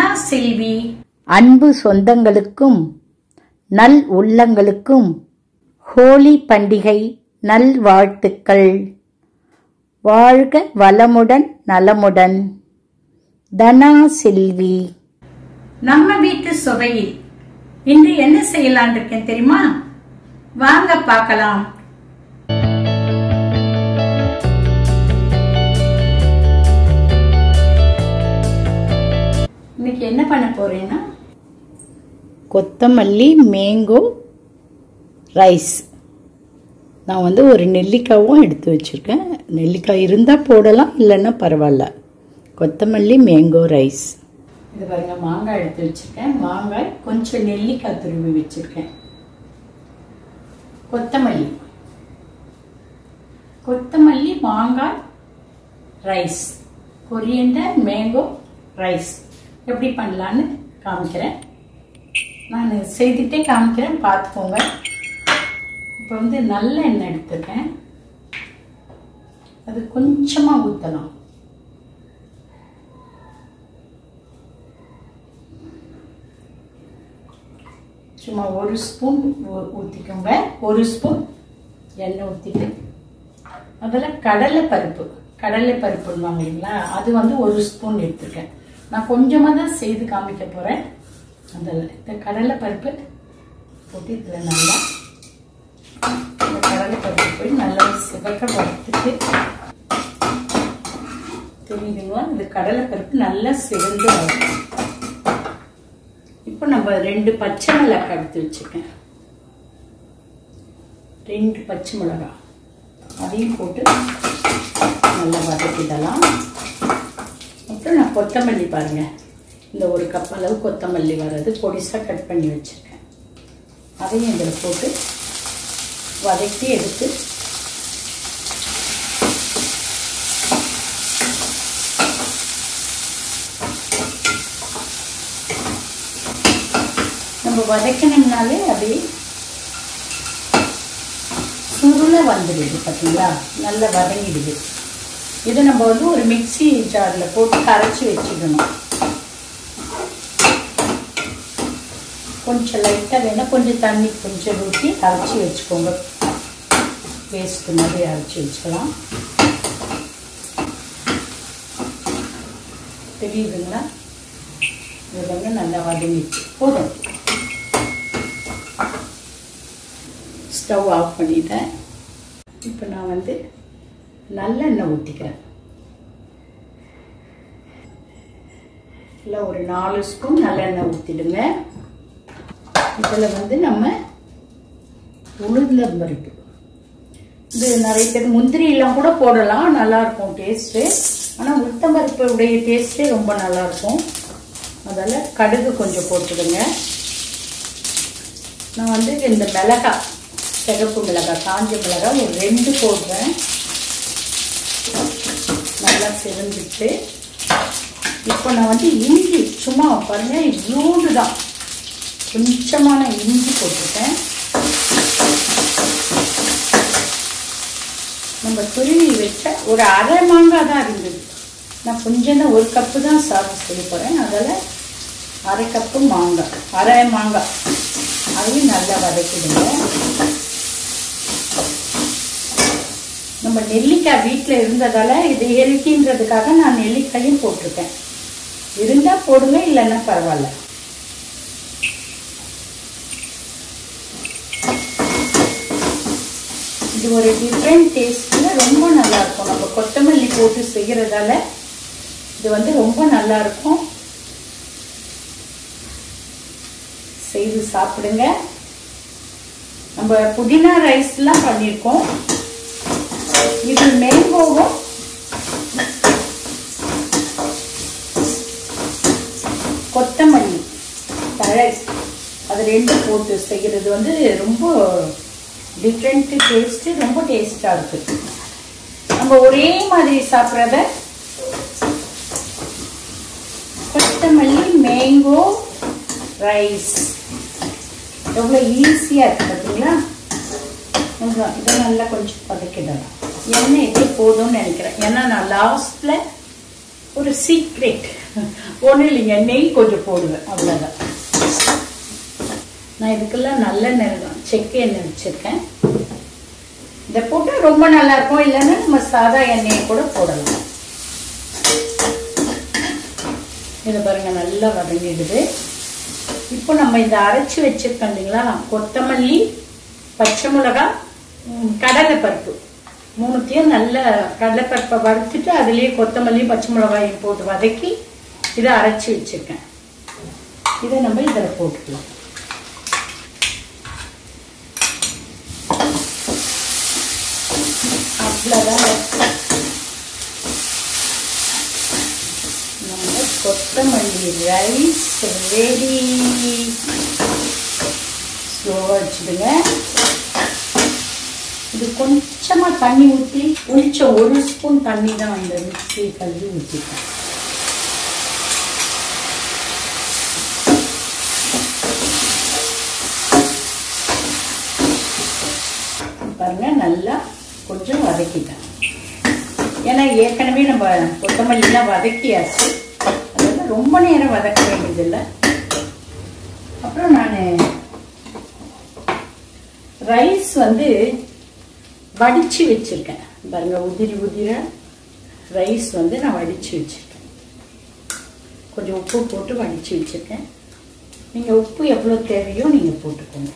செல்வி அன்பு சொந்தங்களுக்கும் நல் உள்ளங்களுக்கும் ஹோலி பண்டிகை நல்வாழ்த்துக்கள் வாழ்க வளமுடன் நலமுடன் தனா செல்வி நம்ம வீட்டு சுவையில் இன்று என்ன செய்யலான் இருக்கேன் தெரியுமா வாங்க பார்க்கலாம் இன்னைக்கு என்ன பண்ண போறேன்னா கொத்தமல்லி மேங்கோ ரைஸ் நான் வந்து ஒரு நெல்லிக்காவும் எடுத்து வச்சுருக்கேன் நெல்லிக்காய் இருந்தால் போடலாம் இல்லைன்னா பரவாயில்ல கொத்தமல்லி மேங்கோ ரைஸ் இது பாருங்க மாங்காய் எடுத்து வச்சிருக்கேன் மாங்காய் கொஞ்சம் நெல்லிக்காய் துருவி வச்சிருக்கேன் கொத்தமல்லி கொத்தமல்லி மாங்காய் ரைஸ் கொரியண்டர் மேங்கோ ரைஸ் எப்படி பண்ணலான்னு காமிக்கிறேன் நான் செய்துட்டே காமிக்கிறேன் பார்த்துக்கோங்க இப்போ வந்து நல்ல எண்ணெய் எடுத்துருக்கேன் அது கொஞ்சமாக ஊற்றலாம் சும்மா ஒரு ஸ்பூன் ஊ- ஊத்திக்கோங்க ஒரு ஸ்பூன் எண்ணெய் ஊற்றிட்டு அதில் கடலை பருப்பு கடலை பருப்புன்னுவாங்க இல்லைங்களா அது வந்து ஒரு ஸ்பூன் எடுத்துருக்கேன் நான் கொஞ்சமாக தான் செய்து காமிக்க போகிறேன் அதில் இந்த கடலை பருப்பு போட்டு இதில் நல்லா இந்த கடலை பருப்பு போய் நல்லா சிவக்க வறுத்துட்டு தெரியுதுங்களா இந்த கடலை பருப்பு நல்லா சிவந்து வரும் இப்போ நம்ம ரெண்டு பச்சை மிளகாய் எடுத்து வச்சுருக்கேன் ரெண்டு பச்சை மிளகாய் அதையும் போட்டு நல்லா வதக்கிடலாம் அப்புறம் நான் கொத்தமல்லி பாருங்க இந்த ஒரு கப் அளவு கொத்தமல்லி வர்றது பொடிசாக கட் பண்ணி வச்சுருக்கேன் அதையும் இதில் போட்டு வதக்கி எடுத்து நம்ம வதக்கணும்னாலே அப்படியே சுருள வந்துடுது பார்த்தீங்களா நல்லா வதங்கிடுது இதை நம்ம வந்து ஒரு மிக்ஸி ஜாரில் போட்டு கரைச்சி வச்சுக்கணும் கொஞ்சம் லைட்டாக வேணால் கொஞ்சம் தண்ணி கொஞ்சம் ஊற்றி அரைச்சி வச்சுக்கோங்க பேஸ்ட் மாதிரி அரைச்சி வச்சுக்கலாம் தெரியுதுங்களா இது வந்து நல்லா வதங்கிச்சு போதும் ஸ்டவ் ஆஃப் பண்ணிட்டேன் இப்போ நான் வந்து நல்லெண்ணெய் ஊற்றிக்கிறேன் இல்லை ஒரு நாலு ஸ்பூன் நல்லெண்ணெய் ஊற்றிடுங்க இதில் வந்து நம்ம உளுந்தம்பருப்பு இது நிறைய பேர் முந்திரி எல்லாம் கூட போடலாம் நல்லா இருக்கும் டேஸ்ட்டு ஆனால் உளுத்தம்பருப்புடைய டேஸ்ட்டே ரொம்ப நல்லா இருக்கும் அதில் கடுகு கொஞ்சம் போட்டுடுங்க நான் வந்து இந்த மிளகாய் சிகப்பு மிளகாய் காஞ்ச மிளகாய் ஒரு ரெண்டு போடுறேன் நல்லா சிவந்துட்டு இப்போ நான் வந்து இஞ்சி சும்மா பாருங்க இவ்வளோண்டு தான் கொஞ்சமான இஞ்சி போட்டிருக்கேன் நம்ம துருவி வச்ச ஒரு அரை மாங்காய் தான் இருந்தது நான் கொஞ்சம் தான் ஒரு கப்பு தான் சாதம் செய்ய போகிறேன் அதில் அரை கப்பு மாங்காய் அரை மாங்காய் அதையும் நல்லா வதக்கிடுங்க நம்ம நெல்லிக்காய் வீட்டில் இருந்ததால இது ஹெல்த்தின்றதுக்காக நான் நெல்லிக்காயும் போட்டிருக்கேன் இருந்தால் போடுங்க இல்லைன்னா பரவாயில்ல இது ஒரு டிஃப்ரெண்ட் டேஸ்ட்டில் ரொம்ப நல்லா இருக்கும் நம்ம கொத்தமல்லி போட்டு செய்கிறதால இது வந்து ரொம்ப நல்லா இருக்கும் செய்து சாப்பிடுங்க நம்ம புதினா ரைஸ்லாம் பண்ணியிருக்கோம் இது மேங்கோவும் கொத்தமல்லி தழை அது ரெண்டும் போட்டு செய்கிறது வந்து ரொம்ப டிஃப்ரெண்ட் டேஸ்ட்டு ரொம்ப டேஸ்டாக இருக்கு நம்ம ஒரே மாதிரி சாப்பிட்றத கொத்தமல்லி மேங்கோ ரைஸ் எவ்வளோ ஈஸியாக இருக்கு பார்த்தீங்களா கொஞ்சம் இதை நல்லா கொஞ்சம் பதக்கிடலாம் எண்ணெய் இதே போதும்னு நினைக்கிறேன் ஏன்னா நான் லாஸ்ட்டில் ஒரு சீக்ரெட் ஒன்றும் இல்லைங்க நெய் கொஞ்சம் போடுவேன் அவ்வளோதான் நான் இதுக்கெல்லாம் நல்லெண்ணெய் தான் செக்கு எண்ணெய் வச்சுருக்கேன் இதை போட்டால் ரொம்ப நல்லா இருக்கும் இல்லைன்னா நம்ம சாதா எண்ணெயை கூட போடலாம் இதை பாருங்க நல்லா வதங்கிடுது இப்போ நம்ம இந்த அரைச்சி வச்சிருக்கோம் இல்லைங்களா கொத்தமல்லி பச்சை மிளகாய் ம், கடலைப்பருப்பு மூணுத்தையும் நல்ல கடலைப்பருப்பை வறுத்துட்டு அதுலேயே கொத்தமல்லி பச்சை மிளகாயும் போட்டு வதக்கி இதை அரைச்சி வச்சிருக்கேன் இதை நம்ம இதில் போட்டுக்கலாம் அவ்வளோதான் நம்ம கொத்தமல்லி ரைஸ் ரெடி ஸ்லோவாக வச்சுடுங்க இது கொஞ்சமாக தண்ணி ஊற்றி கொஞ்சம் ஒரு ஸ்பூன் தண்ணி தான் இந்த மிக்ஸி கழுவி ஊற்றிட்டேன் பாருங்க நல்லா கொஞ்சம் வதக்கிட்டேன் ஏன்னா ஏற்கனவே நம்ம கொத்தமல்லிலாம் வதக்கியாச்சு அதெல்லாம் ரொம்ப நேரம் வதக்க வேண்டியதில்லை அப்புறம் நான் ரைஸ் வந்து வடிச்சு வச்சிருக்கேன் பாருங்க உதிரி உதிர ரைஸ் வந்து நான் வடிச்சு வச்சிருக்கேன் கொஞ்சம் உப்பு போட்டு வடிச்சு வச்சிருக்கேன் நீங்க உப்பு எவ்வளோ தேவையோ நீங்க போட்டுக்கோங்க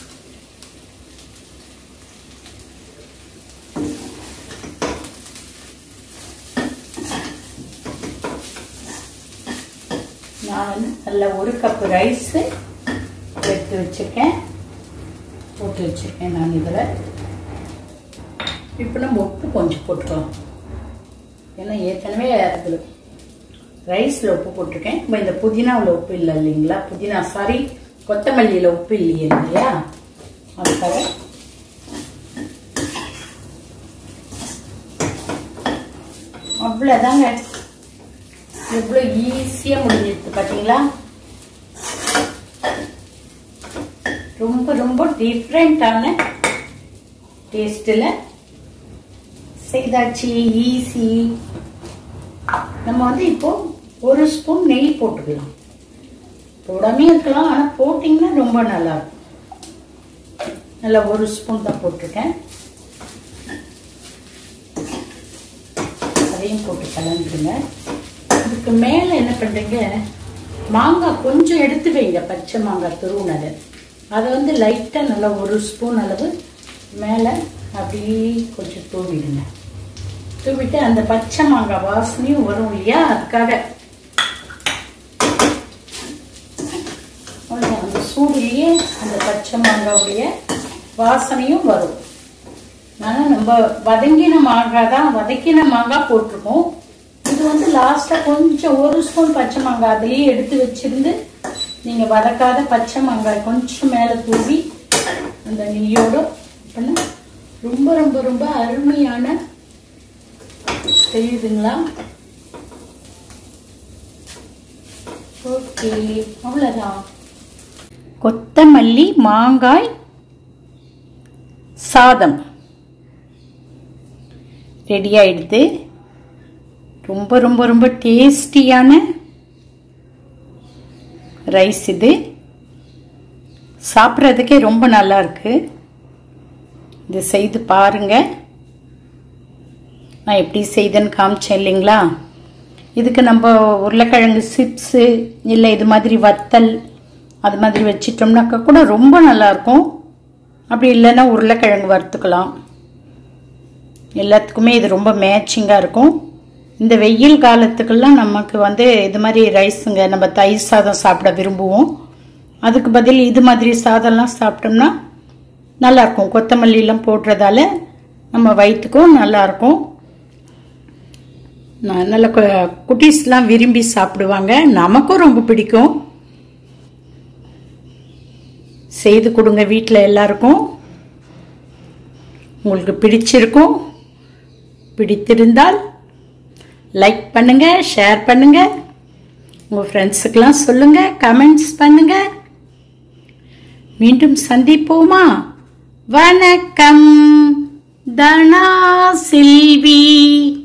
நான் வந்து நல்ல ஒரு கப் ரைஸ் எடுத்து வச்சிருக்கேன் போட்டு வச்சிருக்கேன் நான் இதில் இப்போ நம்ம உப்பு கொஞ்சம் போட்டுக்கலாம் ஏன்னா ஏற்கனவே அதில் ரைஸில் உப்பு போட்டிருக்கேன் இப்போ இந்த புதினாவில் உப்பு இல்லை இல்லைங்களா புதினா சாரி கொத்தமல்லியில் உப்பு இல்லையே இல்லையா அதுக்காக அவ்வளோதாங்க எவ்வளோ ஈஸியாக முடிஞ்சிருக்கு பார்த்தீங்களா ரொம்ப ரொம்ப டிஃப்ரெண்ட்டான டேஸ்ட்டில் செய்தாச்சு ஈஸி நம்ம வந்து இப்போ ஒரு ஸ்பூன் நெய் போட்டுக்கலாம் போடாமே இருக்கலாம் ஆனால் போட்டிங்கன்னா ரொம்ப நல்லா இருக்கும் நல்லா ஒரு ஸ்பூன் தான் போட்டிருக்கேன் அதையும் போட்டு கலந்துருங்க இதுக்கு மேலே என்ன பண்ணுறீங்க மாங்காய் கொஞ்சம் எடுத்து வைங்க பச்சை மாங்காய் துருவுனது அதை வந்து லைட்டாக நல்லா ஒரு ஸ்பூன் அளவு மேலே அப்படியே கொஞ்சம் தூவிடுங்க தூவிட்டு அந்த பச்சை மாங்காய் வாசனையும் வரும் இல்லையா அதுக்காக அவ்வளவுதான். அந்த சூடுலேயே அந்த பச்சை மாங்காவுடைய வாசனையும் வரும் ஆனால் நம்ம வதங்கின மாங்காய் தான் வதக்கின மாங்காய் போட்டிருக்கோம் இது வந்து லாஸ்ட்டாக கொஞ்சம் ஒரு ஸ்பூன் பச்சை மாங்காய் அதுலேயே எடுத்து வச்சிருந்து நீங்கள் வதக்காத பச்சை மாங்காய் கொஞ்சம் மேலே தூவி அந்த நெய்யோட பண்ண ரொம்ப ரொம்ப ரொம்ப அருமையான தெரியுதுங்களா ஓகே அவ்வளோதான் கொத்தமல்லி மாங்காய் சாதம் ரெடி ஆயிடுது ரொம்ப ரொம்ப ரொம்ப டேஸ்டியான ரைஸ் இது சாப்பிட்றதுக்கே ரொம்ப நல்லா இருக்கு இது செய்து பாருங்க நான் எப்படி செய்தேன்னு காமிச்சேன் இல்லைங்களா இதுக்கு நம்ம உருளைக்கிழங்கு சிப்ஸு இல்லை இது மாதிரி வத்தல் அது மாதிரி வச்சிட்டோம்னாக்கா கூட ரொம்ப நல்லா இருக்கும் அப்படி இல்லைன்னா உருளைக்கிழங்கு வறுத்துக்கலாம் எல்லாத்துக்குமே இது ரொம்ப மேட்சிங்காக இருக்கும் இந்த வெயில் காலத்துக்கெல்லாம் நமக்கு வந்து இது மாதிரி ரைஸுங்க நம்ம தயிர் சாதம் சாப்பிட விரும்புவோம் அதுக்கு பதில் இது மாதிரி சாதம்லாம் சாப்பிட்டோம்னா நல்லாயிருக்கும் கொத்தமல்லிலாம் போடுறதால நம்ம வயிற்றுக்கும் நல்லாயிருக்கும் நல்ல குட்டீஸ்லாம் விரும்பி சாப்பிடுவாங்க நமக்கும் ரொம்ப பிடிக்கும் செய்து கொடுங்க வீட்டில் எல்லாருக்கும் உங்களுக்கு பிடிச்சிருக்கும் பிடித்திருந்தால் லைக் பண்ணுங்க ஷேர் பண்ணுங்க உங்கள் ஃப்ரெண்ட்ஸுக்கெல்லாம் சொல்லுங்க கமெண்ட்ஸ் பண்ணுங்க மீண்டும் சந்திப்போமா வணக்கம் தனா செல்வி